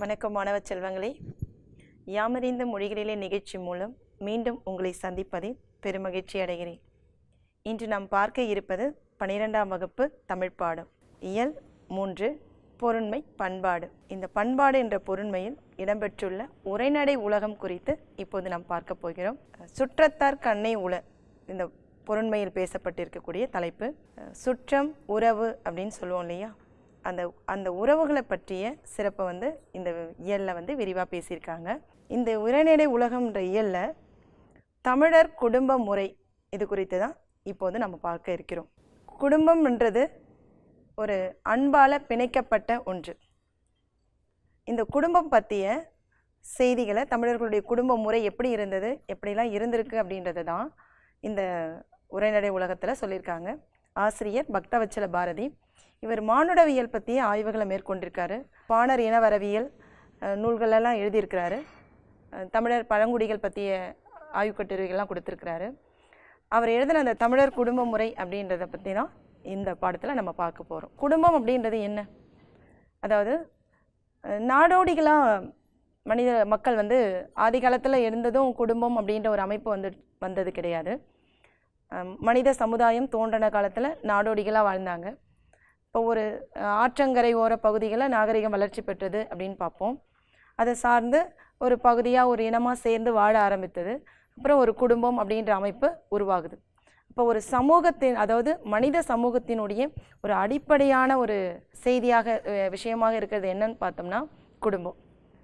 வணக்கம் மாணவ செல்வங்களே யாமறிந்த மொழிகளிலே நிகழ்ச்சி மூலம் மீண்டும் உங்களை சந்திப்பதில் பெருமகிழ்ச்சி அடைகிறேன் இன்று நாம் பார்க்க இருப்பது பனிரெண்டாம் வகுப்பு தமிழ் பாடம் இயல் மூன்று பொருண்மை பண்பாடு இந்த பண்பாடு என்ற பொருண்மையில் இடம்பெற்றுள்ள உரைநடை உலகம் குறித்து இப்போது நாம் பார்க்க போகிறோம் சுற்றத்தார் கண்ணை உல இந்த பொருண்மையில் பேசப்பட்டிருக்கக்கூடிய தலைப்பு சுற்றம் உறவு அப்படின்னு சொல்லுவோம் இல்லையா அந்த அந்த உறவுகளை பற்றிய சிறப்பை வந்து இந்த இயலில் வந்து விரிவாக பேசியிருக்காங்க இந்த உரைநடை உலகம்ன்ற இயலில் தமிழர் குடும்ப முறை இது குறித்து தான் இப்போது நம்ம பார்க்க இருக்கிறோம் குடும்பம்ன்றது ஒரு அன்பால் பிணைக்கப்பட்ட ஒன்று இந்த குடும்பம் பற்றிய செய்திகளை தமிழர்களுடைய குடும்ப முறை எப்படி இருந்தது எப்படிலாம் இருந்திருக்கு அப்படின்றது தான் இந்த உரைநடை உலகத்தில் சொல்லியிருக்காங்க ஆசிரியர் பக்தவச்சல பாரதி இவர் மானுடவியல் பற்றிய ஆய்வுகளை மேற்கொண்டிருக்காரு பாணர் இனவரவியல் அஹ், நூல்களெல்லாம் எழுதியிருக்கிறாரு அஹ், தமிழர் பழங்குடிகள் பற்றிய ஆய்வுக் கட்டுரைகள்லாம் கொடுத்துருக்கிறாரு அவர் எழுதின அந்த தமிழர் குடும்ப முறை அப்படின்றத பற்றி தான் இந்த பாடத்தில் நம்ம பார்க்க போகிறோம் குடும்பம் அப்படின்றது என்ன அதாவது அஹ், நாடோடிகளாக மனித மக்கள் வந்து ஆதி காலத்தில் இருந்ததும் குடும்பம் அப்படின்ற ஒரு அமைப்பு வந்து வந்தது கிடையாது அஹ், மனித சமுதாயம் தோன்றின காலத்தில் நாடோடிகளாக வாழ்ந்தாங்க இப்போ ஒரு அஹ், ஆற்றங்கரை ஓர பகுதிகளில் நாகரிகம் வளர்ச்சி பெற்றது அப்படின்னு பார்ப்போம் அதை சார்ந்து ஒரு பகுதியாக ஒரு இனமாக சேர்ந்து வாழ ஆரம்பித்தது அப்புறம் ஒரு குடும்பம் அப்படின்ற அமைப்பு உருவாகுது இப்போ ஒரு சமூகத்தின் அதாவது மனித சமூகத்தினுடைய ஒரு அடிப்படையான ஒரு செய்தியாக அஹ், விஷயமாக இருக்கிறது என்னன்னு பார்த்தோம்னா குடும்பம்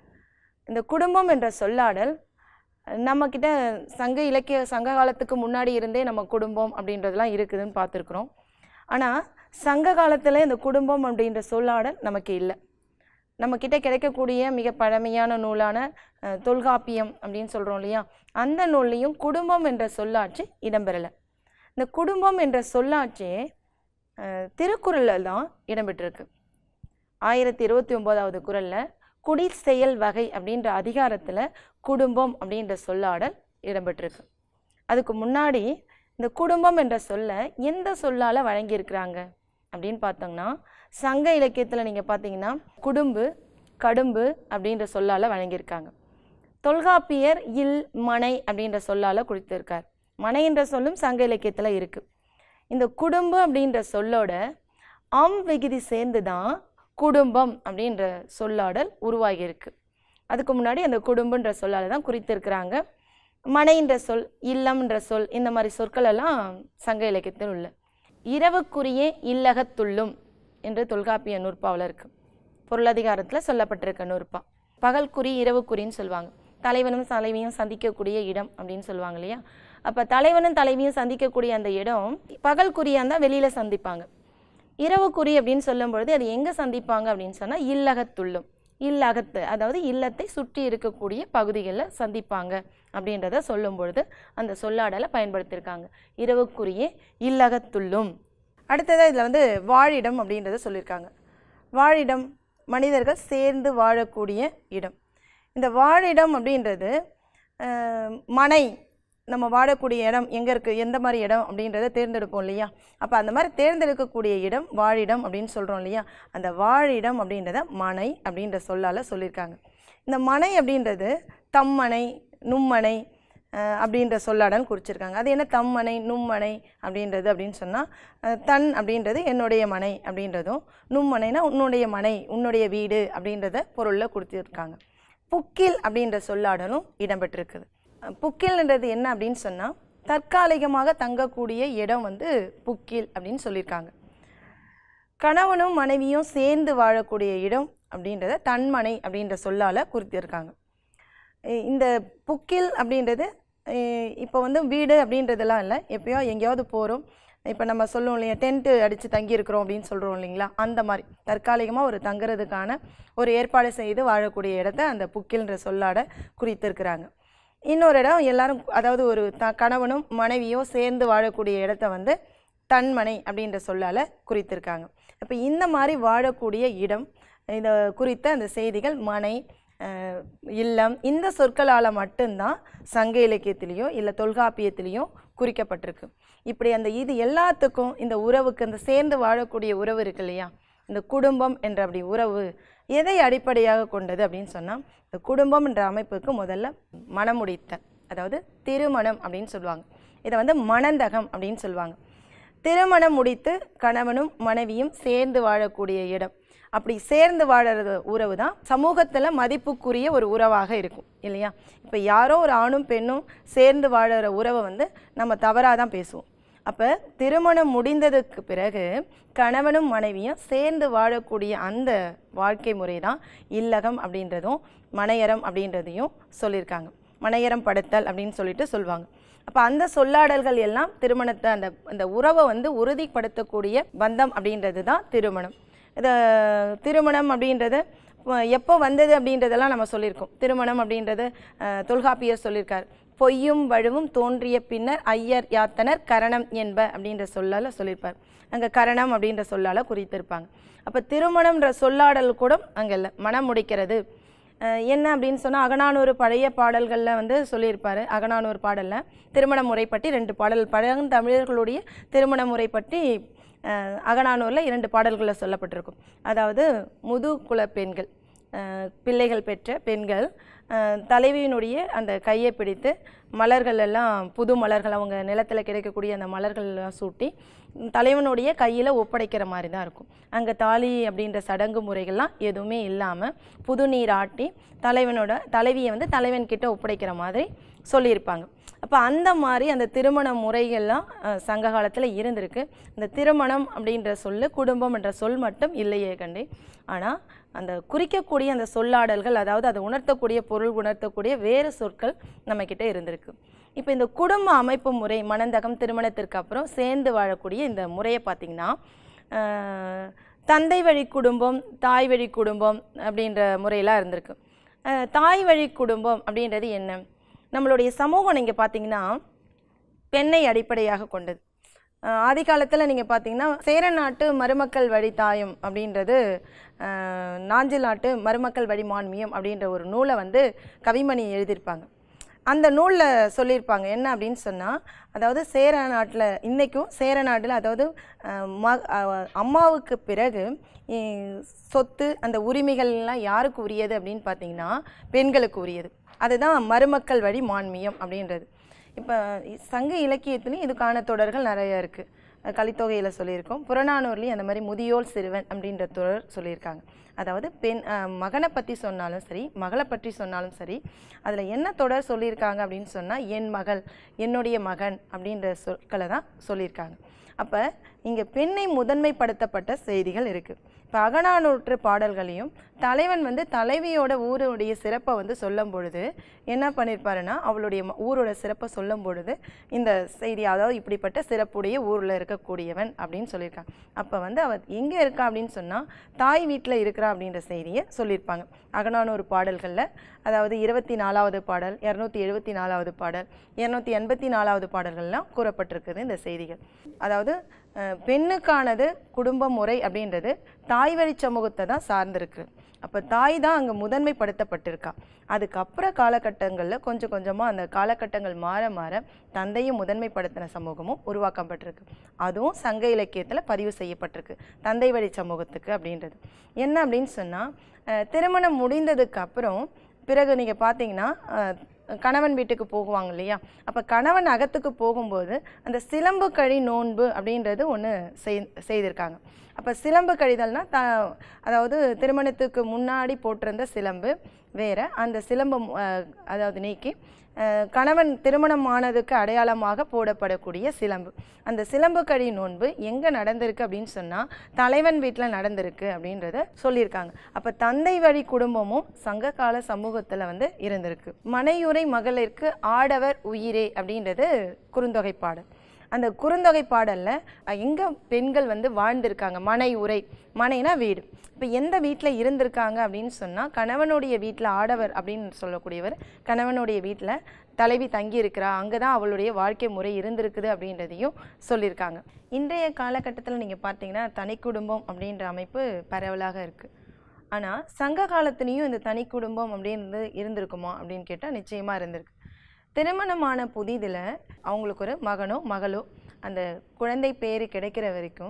இந்த குடும்பம் என்ற சொல்லாடல் நம்மக்கிட்ட சங்க இலக்கிய சங்க காலத்துக்கு முன்னாடி இருந்தே நம்ம குடும்பம் அப்படின்றதெல்லாம் இருக்குதுன்னு பார்த்துருக்குறோம் ஆனால் சங்க காலத்தில் இந்த குடும்பம் அப்படின்ற சொல்லாடல் நமக்கு இல்லை நம்மக்கிட்ட கிடைக்கக்கூடிய மிக பழமையான நூலான அஹ், தொல்காப்பியம் அப்படின்னு சொல்கிறோம் இல்லையா அந்த நூல்லையும் குடும்பம் என்ற சொல்லாட்சி இடம்பெறலை இந்த குடும்பம் என்ற சொல்லாட்சி அஹ், திருக்குறளில் தான் இடம்பெற்றிருக்கு ஆயிரத்தி இருபத்தி ஒம்போதாவது குறளில் குடி செயல் வகை அப்படின்ற அதிகாரத்தில் குடும்பம் அப்படின்ற சொல்லாடல் இடம்பெற்றிருக்கு அதுக்கு முன்னாடி இந்த குடும்பம் என்ற சொல்லை எந்த சொல்லால் வழங்கியிருக்கிறாங்க அப்படின்னு பார்த்தோம்னா சங்க இலக்கியத்தில் நீங்கள் பார்த்தீங்கன்னா குடும்பு கடும்பு அப்படின்ற சொல்லால் வழங்கியிருக்காங்க தொல்காப்பியர் இல் மனை அப்படின்ற சொல்லால் குறித்திருக்கார் மனை என்ற சொல்லும் சங்க இலக்கியத்தில் இருக்குது இந்த குடும்பு அப்படின்ற சொல்லோட அம் விகுதி சேர்ந்து தான் குடும்பம் அப்படின்ற சொல்லாடல் உருவாகியிருக்கு அதுக்கு முன்னாடி அந்த குடும்பன்ற சொல்லால் தான் குறித்திருக்கிறாங்க மனைன்ற சொல் இல்லம்ன்ற சொல் இந்த மாதிரி சொற்கள் எல்லாம் சங்க இலக்கியத்தில் உள்ள இரவுக்குரிய இல்லகத்துள்ளும் என்று தொல்காப்பிய நூற்பாவில் இருக்கு பொருளதிகாரத்தில் சொல்லப்பட்டிருக்க நூற்பா பகல்குறி இரவுக்குறின்னு சொல்லுவாங்க தலைவனும் தலைவியும் சந்திக்கக்கூடிய இடம் அப்படின்னு சொல்லுவாங்க இல்லையா அப்போ தலைவனும் தலைவியும் சந்திக்கக்கூடிய அந்த இடம் பகல்குறியாக இருந்தால் வெளியில் சந்திப்பாங்க இரவுக்குறி அப்படின்னு சொல்லும் பொழுது அது எங்கே சந்திப்பாங்க அப்படின்னு சொன்னால் இல்லகத்துள்ளும் இல்லகத்து அதாவது இல்லத்தை சுற்றி இருக்கக்கூடிய பகுதிகளில் சந்திப்பாங்க அப்படின்றத சொல்லும் பொழுது அந்த சொல்லாடலை பயன்படுத்தியிருக்காங்க இரவுக்குரிய இல்லகத்துள்ளும் அடுத்ததாக இதில் வந்து வாழிடம் அப்படின்றத சொல்லியிருக்காங்க வாழிடம் மனிதர்கள் சேர்ந்து வாழக்கூடிய இடம் இந்த வாழிடம் அப்படின்றது அஹ், மனை நம்ம வாழக்கூடிய இடம் எங்கே இருக்குது எந்த மாதிரி இடம் அப்படின்றத தேர்ந்தெடுப்போம் இல்லையா அப்போ அந்த மாதிரி தேர்ந்தெடுக்கக்கூடிய இடம் வாழிடம் அப்படின்னு சொல்கிறோம் இல்லையா அந்த வாழிடம் அப்படின்றத மனை அப்படின்ற சொல்லால் சொல்லியிருக்காங்க இந்த மனை அப்படின்றது தம்மனை நும்மனை அஹ், அப்படின்ற சொல்லாடல் குறிச்சிருக்காங்க அது என்ன தம்மனை நும்மனை அப்படின்றது அப்படின்னு சொன்னால் தன் அப்படின்றது என்னுடைய மனை அப்படின்றதும் நும்மனைனா உன்னுடைய மனை உன்னுடைய வீடு அப்படின்றத பொருளில் கொடுத்துருக்காங்க புக்கில் அப்படின்ற சொல்லாடலும் இடம்பெற்றிருக்குது அஹ், புக்கில்ன்றது என்ன அப்படின்னு சொன்னால் தற்காலிகமாக தங்கக்கூடிய இடம் வந்து புக்கில் அப்படின்னு சொல்லியிருக்காங்க கணவனும் மனைவியும் சேர்ந்து வாழக்கூடிய இடம் அப்படின்றத தன்மனை அப்படின்ற சொல்லால் குறித்திருக்காங்க இ- இந்த புக்கில் அப்படின்றது இ- இப்போ வந்து வீடு அப்படின்றதெல்லாம் இல்லை எப்பயோ எங்கேயாவது போகிறோம் இப்போ நம்ம சொல்லுவோம் இல்லையா டென்ட்டு அடித்து தங்கியிருக்கிறோம் அப்படின்னு சொல்கிறோம் இல்லைங்களா அந்த மாதிரி தற்காலிகமாக ஒரு தங்குறதுக்கான ஒரு ஏற்பாடு செய்து வாழக்கூடிய இடத்த அந்த புக்கில்ன்ற சொல்லாட குறித்திருக்கிறாங்க இன்னொரு இடம் எல்லாரும் அதாவது ஒரு த கணவனும் மனைவியோ சேர்ந்து வாழக்கூடிய இடத்த வந்து தன்மனை அப்படின்ற சொல்லால் குறித்திருக்காங்க அப்போ இந்த மாதிரி வாழக்கூடிய இடம் இதை குறித்த அந்த செய்திகள் மனை அஹ், இல்லம் இந்த சொற்களால் மட்டும்தான் சங்க இலக்கியத்திலேயோ இல்லை தொல்காப்பியத்திலேயோ குறிக்கப்பட்டிருக்கு இப்படி அந்த இது எல்லாத்துக்கும் இந்த உறவுக்கு அந்த சேர்ந்து வாழக்கூடிய உறவு இருக்கு இல்லையா இந்த குடும்பம் என்ற அப்படி உறவு எதை அடிப்படையாக கொண்டது அப்படின்னு சொன்னால் இந்த குடும்பம் என்ற அமைப்புக்கு முதல்ல மணமுடித்தல் அதாவது திருமணம் அப்படின்னு சொல்லுவாங்க இதை வந்து மணந்தகம் அப்படின்னு சொல்லுவாங்க திருமணம் முடித்து கணவனும் மனைவியும் சேர்ந்து வாழக்கூடிய இடம் அப்படி சேர்ந்து வாழறது உறவு தான் சமூகத்தில் மதிப்புக்குரிய ஒரு உறவாக இருக்கும் இல்லையா இப்போ யாரோ ஒரு ஆணும் பெண்ணும் சேர்ந்து வாழற உறவை வந்து நம்ம தவறாக தான் பேசுவோம் அப்போ திருமணம் முடிந்ததுக்கு பிறகு கணவனும் மனைவியும் சேர்ந்து வாழக்கூடிய அந்த வாழ்க்கை முறை தான் இல்லகம் அப்படின்றதும் மனையறம் அப்படின்றதையும் சொல்லியிருக்காங்க மனையறம் படுத்தல் அப்படின்னு சொல்லிட்டு சொல்லுவாங்க அப்போ அந்த சொல்லாடல்கள் எல்லாம் திருமணத்தை அந்த அந்த உறவை வந்து உறுதிப்படுத்தக்கூடிய பந்தம் அப்படின்றது தான் திருமணம் இதை திருமணம் அப்படின்றது அஹ், எப்போ வந்தது அப்படின்றதெல்லாம் நம்ம சொல்லியிருக்கோம் திருமணம் அப்படின்றது அஹ், தொல்காப்பியர் சொல்லியிருக்கார் பொய்யும் வழுவும் தோன்றிய பின்னர் ஐயர் யாத்தனர் கரணம் என்ப அப்படின்ற சொல்லால் சொல்லியிருப்பார் அங்கே கரணம் அப்படின்ற சொல்லால் குறித்திருப்பாங்க அப்போ திருமணம்ன்ற சொல்லாடல் கூட அங்கே இல்லை மனம் முடிக்கிறது அஹ் என்ன அப்படின்னு சொன்னால் அகநானூறு பழைய பாடல்களில் வந்து சொல்லியிருப்பார் அகநானூறு பாடலில் திருமண முறை பற்றி ரெண்டு பாடல் பழந்தமிழர்களுடைய திருமண முறை பற்றி அஹ், அகநானூரில் இரண்டு பாடல்களில் சொல்லப்பட்டிருக்கும் அதாவது முதுகுல பெண்கள் அஹ், பிள்ளைகள் பெற்ற பெண்கள் அஹ், தலைவியினுடைய அந்த கையை பிடித்து மலர்கள் எல்லாம் புது மலர்கள் அவங்க நிலத்தில் கிடைக்கக்கூடிய அந்த மலர்கள் எல்லாம் சூட்டி உம், தலைவனுடைய கையில் ஒப்படைக்கிற மாதிரி தான் இருக்கும் அங்கே தாலி அப்படின்ற சடங்கு முறைகள்லாம் எதுவுமே இல்லாமல் புது நீர் ஆட்டி தலைவனோட தலைவியை வந்து தலைவன் கிட்ட ஒப்படைக்கிற மாதிரி சொல்லியிருப்பாங்க அப்போ அந்த மாதிரி அந்த திருமண முறைகள்லாம் அஹ், சங்க காலத்தில் இருந்திருக்கு இந்த திருமணம் அப்படின்ற சொல்லு குடும்பம் என்ற சொல் மட்டும் இல்லையே கண்டே ஆனால் அந்த குறிக்கக்கூடிய அந்த சொல்லாடல்கள் அதாவது அதை உணர்த்தக்கூடிய பொருள் உணர்த்தக்கூடிய வேறு சொற்கள் நம்மக்கிட்ட இருந்திருக்கு இப்போ இந்த குடும்ப அமைப்பு முறை மணந்தகம் திருமணத்திற்கு அப்புறம் சேர்ந்து வாழக்கூடிய இந்த முறையை பார்த்திங்கன்னா அஹ், தந்தை வழி குடும்பம் தாய் வழி குடும்பம் அப்படின்ற முறையெல்லாம் இருந்திருக்கு அஹ், தாய் வழி குடும்பம் அப்படின்றது என்ன நம்மளுடைய சமூகம் நீங்கள் பார்த்தீங்கன்னா பெண்ணை அடிப்படையாக கொண்டது அஹ் ஆதி காலத்தில் நீங்கள் பார்த்தீங்கன்னா சேர நாட்டு மருமக்கள் வழி தாயம் அப்படின்றது அஹ், நாஞ்சில் நாட்டு மருமக்கள் வழி மான்மியம் அப்படின்ற ஒரு நூலை வந்து கவிமணி எழுதியிருப்பாங்க அந்த நூலில் சொல்லியிருப்பாங்க என்ன அப்படின்னு சொன்னால் அதாவது சேர நாட்டில் இன்றைக்கும் சேர நாட்டில் அதாவது அஹ், ம அஹ், அம்மாவுக்கு பிறகு இ- சொத்து அந்த உரிமைகள்லாம் யாருக்கு உரியது அப்படின்னு பார்த்தீங்கன்னா பெண்களுக்கு உரியது அதுதான் மருமக்கள் வழி மான்மியம் அப்படின்றது இப்போ சங்க இலக்கியத்துலேயும் இதுக்கான தொடர்கள் நிறைய இருக்குது கலித்தொகையில் சொல்லியிருக்கோம் புறநானூர்லேயும் அந்த மாதிரி முதியோர் சிறுவன் அப்படின்ற தொடர் சொல்லியிருக்காங்க அதாவது பெண் அஹ், மகனை பற்றி சொன்னாலும் சரி மகளை பற்றி சொன்னாலும் சரி அதில் என்ன தொடர் சொல்லியிருக்காங்க அப்படின்னு சொன்னால் என் மகள் என்னுடைய மகன் அப்படின்ற சொற்களை தான் சொல்லியிருக்காங்க அப்போ இங்கே பெண்ணை முதன்மைப்படுத்தப்பட்ட செய்திகள் இருக்குது இப்போ அகநானூற்று பாடல்களையும் தலைவன் வந்து தலைவியோட ஊருடைய சிறப்பை வந்து சொல்லும் பொழுது என்ன பண்ணியிருப்பாருன்னா அவளுடைய ம- ஊரோட சிறப்பை சொல்லும் பொழுது இந்த செய்தி அதாவது இப்படிப்பட்ட சிறப்புடைய ஊரில் இருக்கக்கூடியவன் அப்படின்னு சொல்லியிருக்காங்க அப்போ வந்து அவ எங்கே இருக்கா அப்படின்னு சொன்னால் தாய் வீட்டில் இருக்கிறா அப்படின்ற செய்தியை சொல்லியிருப்பாங்க அகநானூறு பாடல்களில் அதாவது இருபத்தி நாலாவது பாடல் இரநூத்தி எழுபத்தி நாலாவது பாடல் இரநூத்தி எண்பத்தி நாலாவது பாடல்கள்லாம் கூறப்பட்டிருக்குது இந்த செய்திகள் அதாவது அஹ், பெண்ணுக்கானது குடும்ப முறை அப்படின்றது தாய் வழி சமூகத்தை தான் சார்ந்திருக்கு அப்போ தாய் தான் அங்கே முதன்மைப்படுத்தப்பட்டிருக்கா அதுக்கப்புறம் காலகட்டங்களில் கொஞ்சம் கொஞ்சமாக அந்த காலகட்டங்கள் மாற மாற தந்தையும் முதன்மைப்படுத்தின சமூகமும் உருவாக்கப்பட்டிருக்கு அதுவும் சங்க இலக்கியத்தில் பதிவு செய்யப்பட்டிருக்கு தந்தை வழி சமூகத்துக்கு அப்படின்றது என்ன அப்படின்னு சொன்னால் திருமணம் முடிந்ததுக்கு அப்புறம் பிறகு நீங்கள் பார்த்தீங்கன்னா அஹ், கணவன் வீட்டுக்கு போகுவாங்க இல்லையா அப்போ கணவன் அகத்துக்கு போகும்போது அந்த சிலம்பு கழி நோன்பு அப்படின்றது ஒன்று செய் செய்திருக்காங்க அப்போ சிலம்பு கழிதல்னா த அதாவது திருமணத்துக்கு முன்னாடி போட்டிருந்த சிலம்பு வேற அந்த சிலம்பம் அஹ், அதாவது நீக்கி அஹ், கணவன் திருமணம் ஆனதுக்கு அடையாளமாக போடப்படக்கூடிய சிலம்பு அந்த சிலம்பு கழி நோன்பு எங்கே நடந்திருக்கு அப்படின்னு சொன்னால் தலைவன் வீட்டில் நடந்திருக்கு அப்படின்றத சொல்லியிருக்காங்க அப்போ தந்தை வழி குடும்பமும் சங்க கால சமூகத்தில் வந்து இருந்திருக்கு மனையுறை மகளிருக்கு ஆடவர் உயிரே அப்படின்றது குறுந்தொகை பாடல் அந்த குறுந்தொகை பாடலில் எங்கே பெண்கள் வந்து வாழ்ந்திருக்காங்க மனை உரை மனைனா வீடு இப்போ எந்த வீட்டில் இருந்திருக்காங்க அப்படின்னு சொன்னால் கணவனுடைய வீட்டில் ஆடவர் அப்படின்னு சொல்லக்கூடியவர் கணவனுடைய வீட்டில் தலைவி தங்கி இருக்கிறா அங்கே தான் அவளுடைய வாழ்க்கை முறை இருந்திருக்குது அப்படின்றதையும் சொல்லியிருக்காங்க இன்றைய காலகட்டத்தில் நீங்கள் பார்த்தீங்கன்னா தனி குடும்பம் அப்படின்ற அமைப்பு பரவலாக இருக்குது ஆனால் சங்க காலத்துலேயும் இந்த தனி குடும்பம் அப்படின்றது இருந்திருக்குமா அப்படின்னு கேட்டால் நிச்சயமாக இருந்திருக்கு திருமணமான புதிதில் அவங்களுக்கு ஒரு மகனோ மகளோ அந்த குழந்தை பேர் கிடைக்கிற வரைக்கும்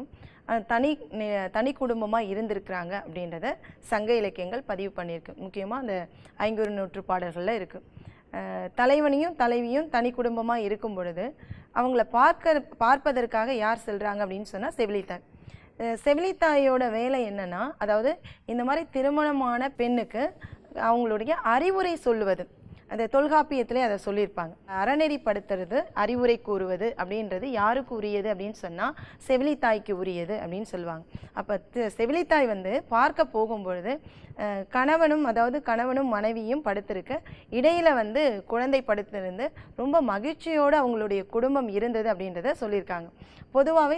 அஹ், தனி நி- தனி குடும்பமாக இருந்திருக்கிறாங்க அப்படின்றத சங்க இலக்கியங்கள் பதிவு பண்ணியிருக்கு முக்கியமாக அந்த ஐங்குறு நூற்று பாடல்களில் இருக்குது தலைவனையும் தலைவியும் தனி குடும்பமாக இருக்கும் பொழுது அவங்கள பார்க்க பார்ப்பதற்காக யார் செல்கிறாங்க அப்படின்னு சொன்னால் செவிலித்தாய் அஹ் செவிலித்தாயோட வேலை என்னன்னா அதாவது இந்த மாதிரி திருமணமான பெண்ணுக்கு அவங்களுடைய அறிவுரை சொல்லுவது அந்த தொல்காப்பியத்திலே அதை சொல்லியிருப்பாங்க அறநெறிப்படுத்துறது அறிவுரை கூறுவது அப்படின்றது யாருக்கு உரியது அப்படின்னு சொன்னால் செவிலித்தாய்க்கு உரியது அப்படின்னு சொல்லுவாங்க அப்போ செவிலித்தாய் வந்து பார்க்க போகும்பொழுது அஹ், கணவனும் அதாவது கணவனும் மனைவியும் படுத்திருக்க இடையில வந்து குழந்தை படுத்திருந்து ரொம்ப மகிழ்ச்சியோடு அவங்களுடைய குடும்பம் இருந்தது அப்படின்றத சொல்லியிருக்காங்க பொதுவாகவே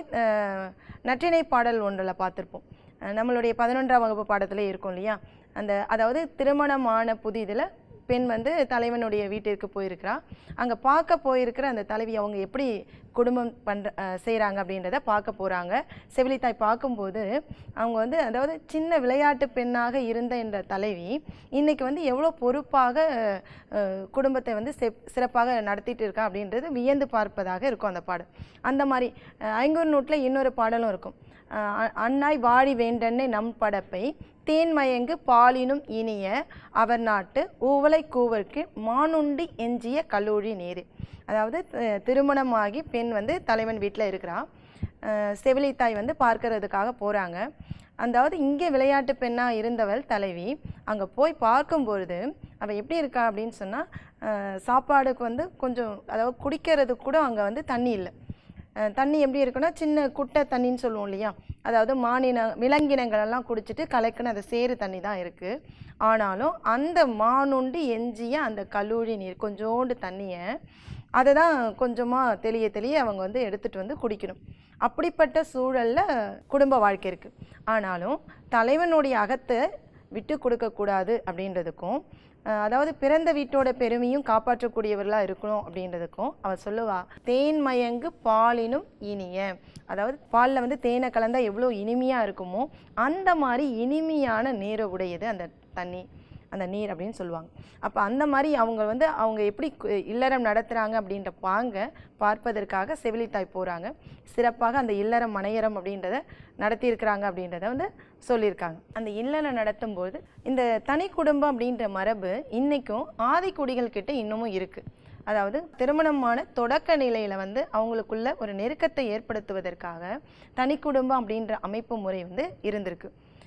நற்றிணை பாடல் ஒன்றில் பார்த்துருப்போம் அஹ், நம்மளுடைய பதினொன்றாம் வகுப்பு பாடத்திலே இருக்கும் இல்லையா அந்த அதாவது திருமணமான புதிதில் பெண் வந்து தலைவனுடைய வீட்டிற்கு போயிருக்கிறா அங்கே பார்க்க போயிருக்கிற அந்த தலைவி அவங்க எப்படி குடும்பம் பண்ணுற செய்கிறாங்க அப்படின்றத பார்க்க போகிறாங்க செவிலித்தாய் பார்க்கும்போது அவங்க வந்து அதாவது சின்ன விளையாட்டு பெண்ணாக இருந்த இந்த தலைவி இன்னைக்கு வந்து எவ்வளோ பொறுப்பாக அஹ், குடும்பத்தை வந்து செப் சிறப்பாக நடத்திட்டு இருக்கா அப்படின்றது வியந்து பார்ப்பதாக இருக்கும் அந்த பாடல் அந்த மாதிரி அஹ், ஐங்கூர் நூட்டில் இன்னொரு பாடலும் இருக்கும் அஹ், அ- அன்னாய் வாழி வேண்டன்னே நம் படப்பை தேன்மயங்கு பாலினும் இனிய அவர் நாட்டு ஊவலை கூவர்க்கு மானுண்டி எஞ்சிய கல்லூரி நீர் அதாவது அஹ், திருமணமாகி பெண் வந்து தலைவன் வீட்டில் இருக்கிறா அஹ், செவிலித்தாய் வந்து பார்க்கறதுக்காக போகிறாங்க அதாவது இங்கே விளையாட்டு பெண்ணாக இருந்தவள் தலைவி அங்கே போய் பார்க்கும்பொழுது அவள் எப்படி இருக்கா அப்படின்னு சொன்னால் சாப்பாடுக்கு வந்து கொஞ்சம் அதாவது குடிக்கிறதுக்கு கூட அங்கே வந்து தண்ணி இல்லை அஹ் தண்ணி எப்படி இருக்குன்னா சின்ன குட்டை தண்ணின்னு சொல்லுவோம் இல்லையா அதாவது மானின விலங்கினங்கள் எல்லாம் குடிச்சிட்டு கலக்குன அந்த சேறு தண்ணி தான் இருக்குது ஆனாலும் அந்த மானுண்டு எஞ்சிய அந்த கல்லூரி நீர் கொஞ்சோண்டு தண்ணியை அதை தான் கொஞ்சமாக தெளிய தெளிய அவங்க வந்து எடுத்துகிட்டு வந்து குடிக்கணும் அப்படிப்பட்ட சூழலில் குடும்ப வாழ்க்கை இருக்குது ஆனாலும் தலைவனுடைய அகத்தை விட்டு கொடுக்கக்கூடாது அப்படின்றதுக்கும் அஹ் அதாவது பிறந்த வீட்டோட பெருமையும் காப்பாற்றக்கூடியவர்களாக இருக்கணும் அப்படின்றதுக்கும் அவள் சொல்லுவா தேன் மயங்கு பாலினும் இனிய அதாவது பாலில் வந்து தேனை கலந்தால் எவ்வளோ இனிமையாக இருக்குமோ அந்த மாதிரி இனிமையான நீரை உடையது அந்த தண்ணி அந்த நீர் அப்படின்னு சொல்லுவாங்க அப்போ அந்த மாதிரி அவங்க வந்து அவங்க எப்படி கு- இல்லறம் நடத்துகிறாங்க அப்படின்ற பாங்க பார்ப்பதற்காக செவிலித்தாய் போகிறாங்க சிறப்பாக அந்த இல்லறம் மனையறம் அப்படின்றத நடத்தியிருக்கிறாங்க அப்படின்றத வந்து சொல்லியிருக்காங்க அந்த இல்லறம் நடத்தும்போது இந்த தனி குடும்பம் அப்படின்ற மரபு இன்றைக்கும் ஆதிக்குடிகள் கிட்ட இன்னமும் இருக்குது அதாவது திருமணமான தொடக்க நிலையில் வந்து அவங்களுக்குள்ள ஒரு நெருக்கத்தை ஏற்படுத்துவதற்காக தனி குடும்பம் அப்படின்ற அமைப்பு முறை வந்து இருந்திருக்கு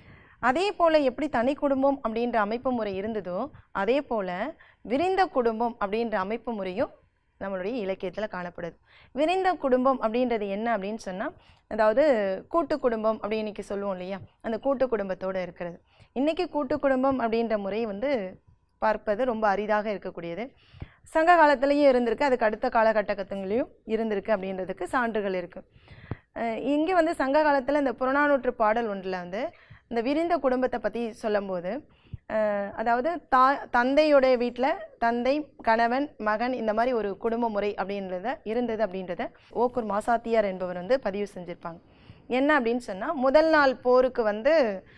அதே போல் எப்படி தனி குடும்பம் அப்படின்ற அமைப்பு முறை இருந்ததோ அதே போல் விரிந்த குடும்பம் அப்படின்ற அமைப்பு முறையும் நம்மளுடைய இலக்கியத்தில் காணப்படுது விரிந்த குடும்பம் அப்படின்றது என்ன அப்படின்னு சொன்னால் அதாவது கூட்டு குடும்பம் அப்படி இன்னைக்கு சொல்லுவோம் இல்லையா அந்த கூட்டு குடும்பத்தோடு இருக்கிறது இன்றைக்கி கூட்டு குடும்பம் அப்படின்ற முறை வந்து பார்ப்பது ரொம்ப அரிதாக இருக்கக்கூடியது சங்க காலத்துலேயும் இருந்திருக்கு அதுக்கு அடுத்த காலகட்டங்களையும் இருந்திருக்கு அப்படின்றதுக்கு சான்றுகள் இருக்குது இங்கே வந்து சங்க காலத்தில் இந்த புறநானூற்று பாடல் ஒன்றில் வந்து இந்த விரிந்த குடும்பத்தை பற்றி சொல்லும்போது அஹ், அதாவது தா தந்தையோடைய வீட்டில் தந்தை கணவன் மகன் இந்த மாதிரி ஒரு குடும்ப முறை அப்படின்றத இருந்தது அப்படின்றத ஓக்கூர் மாசாத்தியார் என்பவர் வந்து பதிவு செஞ்சுருப்பாங்க என்ன அப்படின்னு சொன்னால் முதல் நாள் போருக்கு வந்து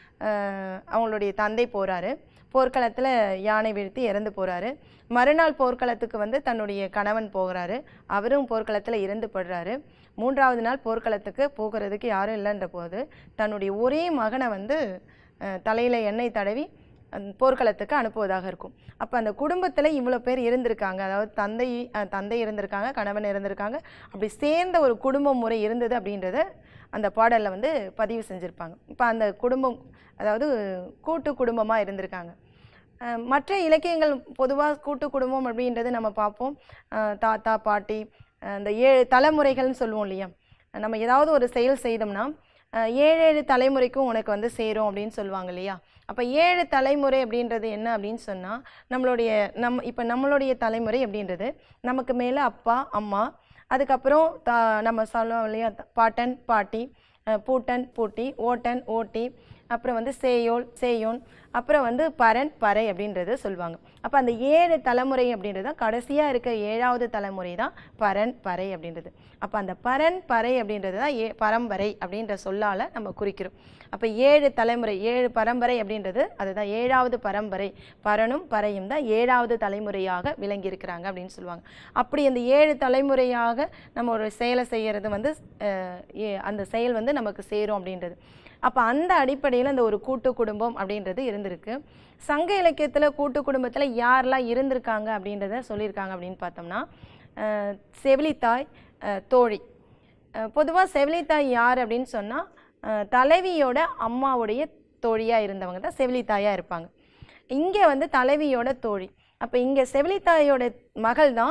அஹ், அவங்களுடைய தந்தை போகிறாரு போர்க்களத்தில் யானை வீழ்த்தி இறந்து போகிறாரு மறுநாள் போர்க்களத்துக்கு வந்து தன்னுடைய கணவன் போகிறாரு அவரும் போர்க்களத்தில் இறந்து படுறாரு மூன்றாவது நாள் போர்க்களத்துக்கு போகிறதுக்கு யாரும் இல்லைன்ற போது தன்னுடைய ஒரே மகனை வந்து தலையில் எண்ணெய் தடவி அந்த போர்க்களத்துக்கு அனுப்புவதாக இருக்கும் அப்போ அந்த குடும்பத்தில் இவ்வளோ பேர் இருந்திருக்காங்க அதாவது தந்தை அஹ், தந்தை இருந்திருக்காங்க கணவன் இருந்திருக்காங்க அப்படி சேர்ந்த ஒரு குடும்ப முறை இருந்தது அப்படின்றத அந்த பாடலில் வந்து பதிவு செஞ்சுருப்பாங்க இப்போ அந்த குடும்பம் அதாவது கூட்டு குடும்பமாக இருந்திருக்காங்க அஹ், மற்ற இலக்கியங்கள் பொதுவாக கூட்டு குடும்பம் அப்படின்றது நம்ம பார்ப்போம் அஹ், தாத்தா பாட்டி அஹ், இந்த ஏழு தலைமுறைகள்னு சொல்லுவோம் இல்லையா நம்ம ஏதாவது ஒரு செயல் செய்தோம்னா அஹ், ஏழு ஏழு தலைமுறைக்கும் உனக்கு வந்து சேரும் அப்படின்னு சொல்லுவாங்க இல்லையா அப்போ ஏழு தலைமுறை அப்படின்றது என்ன அப்படின்னு சொன்னால் நம்மளுடைய நம் இப்போ நம்மளுடைய தலைமுறை அப்படின்றது நமக்கு மேலே அப்பா அம்மா அதுக்கப்புறம் தா நம்ம சொல்லுவோம் இல்லையா த- பாட்டன் பாட்டி அஹ், பூட்டன் பூட்டி ஓட்டன் ஓட்டி அப்புறம் வந்து சேயோல் சேயோன் அப்புறம் வந்து பரன் பறை அப்படின்றது சொல்லுவாங்க அப்போ அந்த ஏழு தலைமுறை அப்படின்றது தான் கடைசியாக இருக்க ஏழாவது தலைமுறை தான் பரன் பறை அப்படின்றது அப்போ அந்த பரன் பறை அப்படின்றது தான் ஏ பரம்பரை அப்படின்ற சொல்லால் நம்ம குறிக்கிறோம் அப்போ ஏழு தலைமுறை ஏழு பரம்பரை அப்படின்றது அதுதான் ஏழாவது பரம்பரை பரனும் பறையும் தான் ஏழாவது தலைமுறையாக விளங்கி இருக்கிறாங்க அப்படின்னு சொல்லுவாங்க அப்படி அந்த ஏழு தலைமுறையாக நம்ம ஒரு செயலை செய்கிறது வந்து அஹ், ஏ- அந்த செயல் வந்து நமக்கு சேரும் அப்படின்றது அப்போ அந்த அடிப்படையில் அந்த ஒரு கூட்டு குடும்பம் அப்படின்றது இருந்திருக்கு சங்க இலக்கியத்தில் கூட்டு குடும்பத்தில் யாரெல்லாம் இருந்திருக்காங்க அப்படின்றத சொல்லியிருக்காங்க அப்படின்னு பார்த்தோம்னா அஹ், செவிலித்தாய் அஹ், தோழி பொதுவாக செவிலித்தாய் யார் அப்படின்னு சொன்னால் தலைவியோட அம்மாவுடைய தோழியாக இருந்தவங்க தான் செவிலித்தாயாக இருப்பாங்க இங்கே வந்து தலைவியோட தோழி அப்போ இங்கே செவிலித்தாயோட மகள் தான்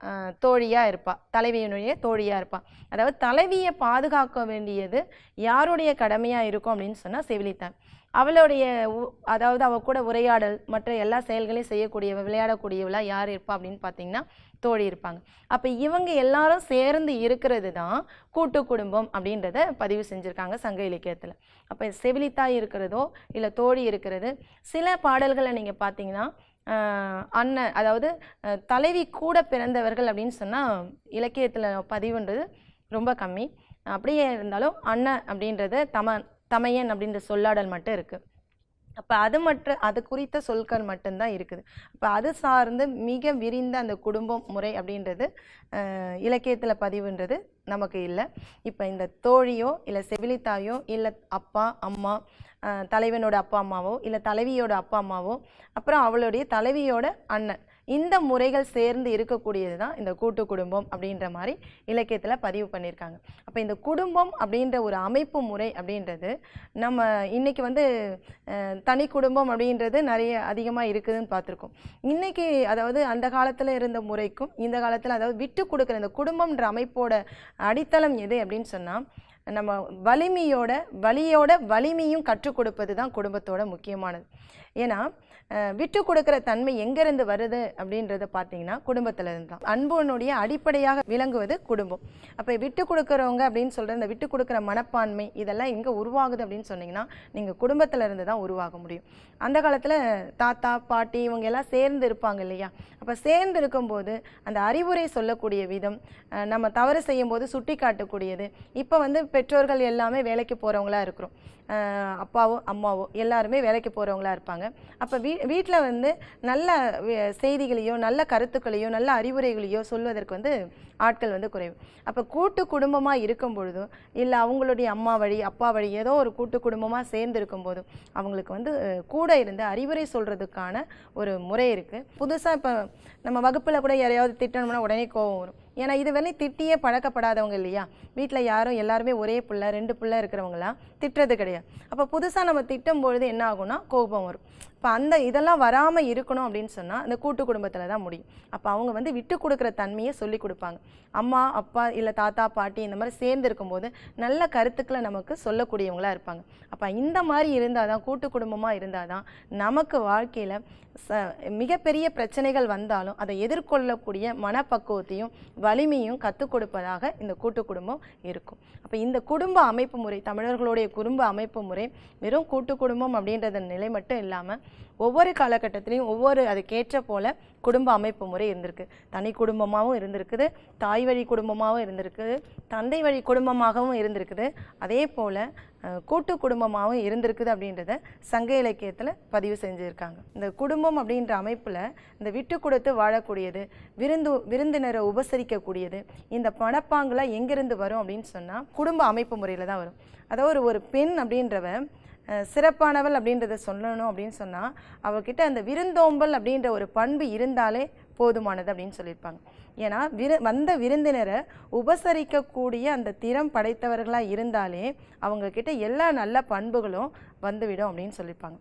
தோழியாக இருப்பா தலைவியினுடைய தோழியாக இருப்பா அதாவது தலைவியை பாதுகாக்க வேண்டியது யாருடைய கடமையாக இருக்கும் அப்படின்னு சொன்னால் செவிலித்தாய் அவளுடைய உ- அதாவது அவ கூட உரையாடல் மற்ற எல்லா செயல்களையும் செய்யக்கூடியவ விளையாடக்கூடியவளா யார் இருப்பா அப்படின்னு பார்த்தீங்கன்னா தோழி இருப்பாங்க அப்போ இவங்க எல்லாரும் சேர்ந்து இருக்கிறது தான் கூட்டு குடும்பம் அப்படின்றத பதிவு செஞ்சுருக்காங்க சங்க இலக்கியத்தில் அப்போ செவிலித்தாய் இருக்கிறதோ இல்லை தோழி இருக்கிறது சில பாடல்களை நீங்கள் பார்த்தீங்கன்னா ஆஹ் அண்ணன் அதாவது அஹ் தலைவி கூட பிறந்தவர்கள் அப்படின்னு சொன்னால் இலக்கியத்தில் பதிவுன்றது ரொம்ப கம்மி அப்படியே இருந்தாலும் அண்ணன் அப்படின்றது தம தமையன் அப்படின்ற சொல்லாடல் மட்டும் இருக்குது அப்போ அது மட்டும் அது குறித்த சொற்கள் மட்டும்தான் இருக்குது அப்போ அது சார்ந்து மிக விரிந்த அந்த குடும்பம் முறை அப்படின்றது இலக்கியத்தில் பதிவுன்றது நமக்கு இல்லை இப்போ இந்த தோழியோ இல்லை செவிலித்தாயோ இல்லை அப்பா அம்மா அஹ், தலைவனோட அப்பா அம்மாவோ இல்லை தலைவியோட அப்பா அம்மாவோ அப்புறம் அவளுடைய தலைவியோட அண்ணன் இந்த முறைகள் சேர்ந்து இருக்கக்கூடியது தான் இந்த கூட்டு குடும்பம் அப்படின்ற மாதிரி இலக்கியத்தில் பதிவு பண்ணியிருக்காங்க அப்போ இந்த குடும்பம் அப்படின்ற ஒரு அமைப்பு முறை அப்படின்றது நம்ம இன்னைக்கு வந்து அஹ், தனி குடும்பம் அப்படின்றது நிறைய அதிகமாக இருக்குதுன்னு பார்த்துருக்கோம் இன்னைக்கு அதாவது அந்த காலத்தில் இருந்த முறைக்கும் இந்த காலத்தில் அதாவது விட்டு கொடுக்குற இந்த குடும்பம்ன்ற அமைப்போட அடித்தளம் எது அப்படின்னு சொன்னால் நம்ம வலிமையோட வலியோட வலிமையும் கற்றுக் கொடுப்பது தான் குடும்பத்தோட முக்கியமானது ஏன்னா அஹ், விட்டு கொடுக்குற தன்மை எங்கேருந்து வருது அப்படின்றத பார்த்தீங்கன்னா குடும்பத்துல இருந்து தான் அன்புனுடைய அடிப்படையாக விளங்குவது குடும்பம் அப்போ விட்டு கொடுக்குறவங்க அப்படின்னு சொல்கிற இந்த விட்டு கொடுக்குற மனப்பான்மை இதெல்லாம் எங்கே உருவாகுது அப்படின்னு சொன்னீங்கன்னா நீங்கள் குடும்பத்துல இருந்து தான் உருவாக முடியும் அந்த காலத்தில் தாத்தா பாட்டி இவங்க எல்லாம் சேர்ந்து இருப்பாங்க இல்லையா அப்போ சேர்ந்து இருக்கும்போது அந்த அறிவுரை சொல்லக்கூடிய விதம் அஹ், நம்ம தவறு செய்யும்போது சுட்டி காட்டக்கூடியது இப்போ வந்து பெற்றோர்கள் எல்லாமே வேலைக்கு போகிறவங்களா இருக்கிறோம் அஹ், அப்பாவோ அம்மாவோ எல்லாருமே வேலைக்கு போகிறவங்களா இருப்பாங்க அப்போ வீ வீட்டில் வந்து நல்ல வி- செய்திகளையோ நல்ல கருத்துக்களையோ நல்ல அறிவுரைகளையோ சொல்வதற்கு வந்து ஆட்கள் வந்து குறைவு அப்போ கூட்டு குடும்பமாக இருக்கும் பொழுதும் இல்லை அவங்களுடைய அம்மா வழி அப்பா வழி ஏதோ ஒரு கூட்டு குடும்பமாக சேர்ந்து இருக்கும்போதும் அவங்களுக்கு வந்து அஹ், கூட இருந்து அறிவுரை சொல்கிறதுக்கான ஒரு முறை இருக்குது புதுசாக இப்போ நம்ம வகுப்பில் கூட யாரையாவது திட்டணும்னா உடனே கோவம் வரும் ஏன்னா இது வரையும் திட்டியே பழக்கப்படாதவங்க இல்லையா வீட்டில் யாரும் எல்லாருமே ஒரே பிள்ளை ரெண்டு பிள்ளை இருக்கிறவங்களாம் திட்டுறது கிடையாது அப்போ புதுசாக நம்ம திட்டும் பொழுது என்ன ஆகும்னா கோபம் வரும் இப்போ அந்த இதெல்லாம் வராமல் இருக்கணும் அப்படின்னு சொன்னால் அந்த கூட்டு குடும்பத்தில் தான் முடியும் அப்போ அவங்க வந்து விட்டு கொடுக்குற தன்மையை சொல்லி கொடுப்பாங்க அம்மா அப்பா இல்லை தாத்தா பாட்டி இந்த மாதிரி சேர்ந்து இருக்கும்போது நல்ல கருத்துக்களை நமக்கு சொல்லக்கூடியவங்களா இருப்பாங்க அப்போ இந்த மாதிரி இருந்தால் தான் கூட்டு குடும்பமாக இருந்தால் தான் நமக்கு வாழ்க்கையில் ச மிகப்பெரிய பிரச்சனைகள் வந்தாலும் அதை எதிர்கொள்ளக்கூடிய மனப்பக்குவத்தையும் வலிமையும் கற்றுக் கொடுப்பதாக இந்த கூட்டு குடும்பம் இருக்கும் அப்போ இந்த குடும்ப அமைப்பு முறை தமிழர்களுடைய குடும்ப அமைப்பு முறை வெறும் கூட்டு குடும்பம் அப்படின்றத நிலை மட்டும் இல்லாமல் ஒவ்வொரு காலகட்டத்திலையும் ஒவ்வொரு அதுக்கேற்ற போல குடும்ப அமைப்பு முறை இருந்திருக்கு தனி குடும்பமாகவும் இருந்திருக்குது தாய் வழி குடும்பமாகவும் இருந்திருக்குது தந்தை வழி குடும்பமாகவும் இருந்திருக்குது அதே போல் அஹ், கூட்டு குடும்பமாகவும் இருந்திருக்குது அப்படின்றத சங்க இலக்கியத்தில் பதிவு செஞ்சுருக்காங்க இந்த குடும்பம் அப்படின்ற அமைப்பில் இந்த விட்டு கொடுத்து வாழக்கூடியது விருந்து விருந்தினரை உபசரிக்கக்கூடியது இந்த மனப்பாங்குலாம் எங்கிருந்து வரும் அப்படின்னு சொன்னால் குடும்ப அமைப்பு முறையில் தான் வரும் அதாவது ஒரு ஒரு பெண் அப்படின்றவ அஹ், சிறப்பானவள் அப்படின்றத சொல்லணும் அப்படின்னு சொன்னால் அவகிட்ட அந்த விருந்தோம்பல் அப்படின்ற ஒரு பண்பு இருந்தாலே போதுமானது அப்படின்னு சொல்லியிருப்பாங்க ஏன்னா விரு வந்த விருந்தினரை உபசரிக்கக்கூடிய அந்த திறம் படைத்தவர்களாக இருந்தாலே அவங்க கிட்ட எல்லா நல்ல பண்புகளும் வந்துவிடும் அப்படின்னு சொல்லியிருப்பாங்க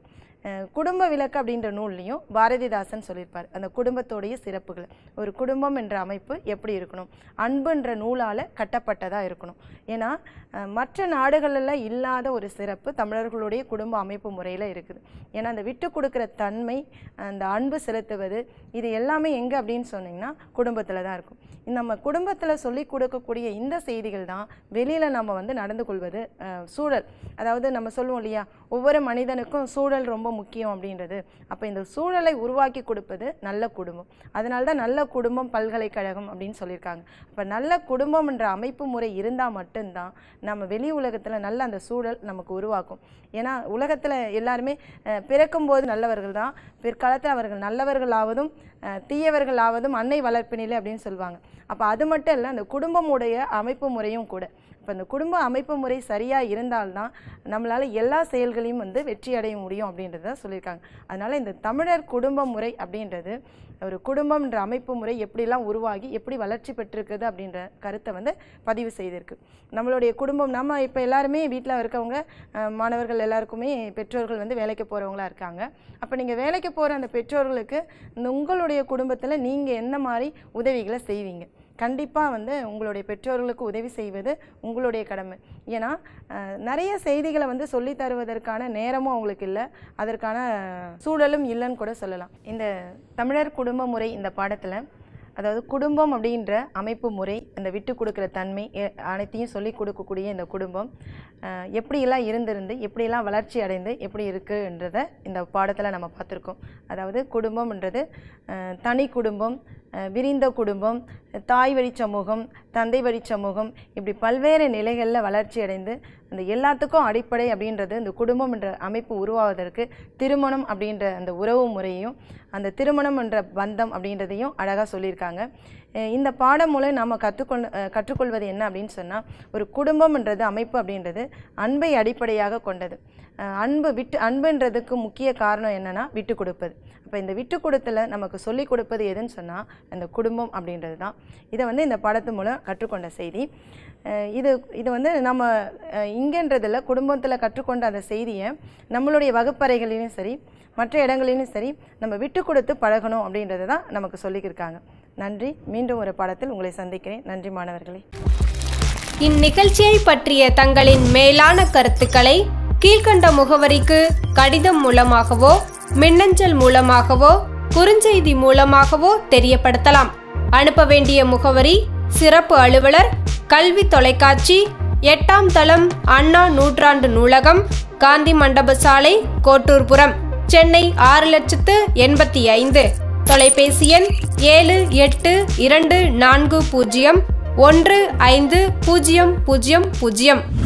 அஹ், குடும்ப விளக்கு அப்படின்ற நூல்லையும் பாரதிதாசன் சொல்லியிருப்பார் அந்த குடும்பத்தோடைய சிறப்புகள் ஒரு குடும்பம் என்ற அமைப்பு எப்படி இருக்கணும் அன்புன்ற நூலால் கட்டப்பட்டதாக இருக்கணும் ஏன்னா அஹ், மற்ற நாடுகளெல்லாம் இல்லாத ஒரு சிறப்பு தமிழர்களுடைய குடும்ப அமைப்பு முறையில் இருக்குது ஏன்னா அந்த விட்டு கொடுக்குற தன்மை அந்த அன்பு செலுத்துவது இது எல்லாமே எங்கே அப்படின்னு சொன்னீங்கன்னா குடும்பத்தில் தான் இருக்கும் நம்ம குடும்பத்தில் சொல்லி கொடுக்கக்கூடிய இந்த செய்திகள் தான் வெளியில் நம்ம வந்து நடந்து கொள்வது அஹ், சூழல் அதாவது நம்ம சொல்லுவோம் இல்லையா ஒவ்வொரு மனிதனுக்கும் சூழல் ரொம்ப முக்கியம் அப்படின்றது அப்போ இந்த சூழலை உருவாக்கி கொடுப்பது நல்ல குடும்பம் அதனால தான் நல்ல குடும்பம் பல்கலைக்கழகம் அப்படின்னு சொல்லியிருக்காங்க அப்போ நல்ல குடும்பம் என்ற அமைப்பு முறை இருந்தால் மட்டும்தான் நம்ம வெளி உலகத்தில் நல்ல அந்த சூழல் நமக்கு உருவாக்கும் ஏன்னா உலகத்தில் எல்லாருமே அஹ், பிறக்கும்போது நல்லவர்கள் தான் பிற்காலத்தில் அவர்கள் நல்லவர்களாவதும் அஹ், தீயவர்களாவதும் அன்னை வளர்ப்பினிலே அப்படின்னு சொல்லுவாங்க அப்போ அது மட்டும் இல்லை அந்த குடும்பமுடைய அமைப்பு முறையும் கூட இப்போ இந்த குடும்ப அமைப்பு முறை சரியாக இருந்தால்தான் நம்மளால் எல்லா செயல்களையும் வந்து வெற்றி அடைய முடியும் அப்படின்றத சொல்லியிருக்காங்க அதனால் இந்த தமிழர் குடும்ப முறை அப்படின்றது ஒரு குடும்பம்ன்ற அமைப்பு முறை எப்படிலாம் உருவாகி எப்படி வளர்ச்சி பெற்றிருக்குது அப்படின்ற கருத்தை வந்து பதிவு செய்திருக்கு நம்மளுடைய குடும்பம் நம்ம இப்போ எல்லாருமே வீட்டில் இருக்கவங்க அஹ், மாணவர்கள் எல்லாருக்குமே பெற்றோர்கள் வந்து வேலைக்கு போகிறவங்களா இருக்காங்க அப்போ நீங்கள் வேலைக்கு போகிற அந்த பெற்றோர்களுக்கு இந்த உங்களுடைய குடும்பத்தில் நீங்கள் என்ன மாதிரி உதவிகளை செய்வீங்க கண்டிப்பாக வந்து உங்களுடைய பெற்றோர்களுக்கு உதவி செய்வது உங்களுடைய கடமை ஏன்னா அஹ், நிறைய செய்திகளை வந்து சொல்லி தருவதற்கான நேரமும் அவங்களுக்கு இல்லை அதற்கான சூழலும் இல்லைன்னு கூட சொல்லலாம் இந்த தமிழர் குடும்ப முறை இந்த பாடத்தில் அதாவது குடும்பம் அப்படின்ற அமைப்பு முறை அந்த விட்டு கொடுக்குற தன்மை எ- அனைத்தையும் சொல்லி கொடுக்கக்கூடிய இந்த குடும்பம் அஹ், எப்படியெல்லாம் இருந்திருந்து எப்படியெல்லாம் வளர்ச்சி அடைந்து எப்படி இருக்குன்றத இந்த பாடத்தில் நம்ம பார்த்துருக்கோம் அதாவது குடும்பம்ன்றது அஹ், தனி குடும்பம் அஹ், விரிந்த குடும்பம் தாய் வழி சமூகம் தந்தை வழி சமூகம் இப்படி பல்வேறு நிலைகளில் வளர்ச்சி அடைந்து அந்த எல்லாத்துக்கும் அடிப்படை அப்படின்றது இந்த குடும்பம் என்ற அமைப்பு உருவாவதற்கு திருமணம் அப்படின்ற அந்த உறவு முறையும் அந்த திருமணம் என்ற பந்தம் அப்படின்றதையும் அழகாக சொல்லியிருக்காங்க அஹ் இந்த பாடம் மூலம் நாம் கற்றுக்கொண்டு அஹ் கற்றுக்கொள்வது என்ன அப்படின்னு சொன்னால் ஒரு குடும்பம்ன்றது அமைப்பு அப்படின்றது அன்பை அடிப்படையாக கொண்டது அஹ் அன்பு விட்டு அன்புன்றதுக்கு முக்கிய காரணம் என்னன்னா விட்டு கொடுப்பது அப்போ இந்த விட்டு கொடுத்தல நமக்கு சொல்லி கொடுப்பது எதுன்னு சொன்னால் அந்த குடும்பம் அப்படின்றது தான் இதை வந்து இந்த பாடத்து மூலம் கற்றுக்கொண்ட செய்தி அஹ் இது இது வந்து நம்ம அஹ் இங்கன்றதில் குடும்பத்தில் கற்றுக்கொண்ட அந்த செய்தியை நம்மளுடைய வகுப்பறைகளிலும் சரி மற்ற இடங்களிலும் சரி நம்ம விட்டு கொடுத்து பழகணும் அப்படின்றத தான் நமக்கு சொல்லியிருக்காங்க நன்றி மீண்டும் ஒரு பாடத்தில் உங்களை சந்திக்கிறேன் நன்றி மாணவர்களே இந்நிகழ்ச்சியை பற்றிய தங்களின் மேலான கருத்துக்களை கீழ்க்கண்ட முகவரிக்கு கடிதம் மூலமாகவோ மின்னஞ்சல் மூலமாகவோ குறுஞ்செய்தி மூலமாகவோ தெரியப்படுத்தலாம் அனுப்ப வேண்டிய முகவரி சிறப்பு அலுவலர் கல்வி தொலைக்காட்சி எட்டாம் தளம் அண்ணா நூற்றாண்டு நூலகம் காந்தி மண்டப சாலை கோட்டூர்புரம் சென்னை ஆறு லட்சத்து எண்பத்தி ஐந்து தொலைபேசி எண் ஏழு எட்டு இரண்டு நான்கு பூஜ்ஜியம் ஒன்று ஐந்து பூஜ்ஜியம் பூஜ்ஜியம் பூஜ்ஜியம்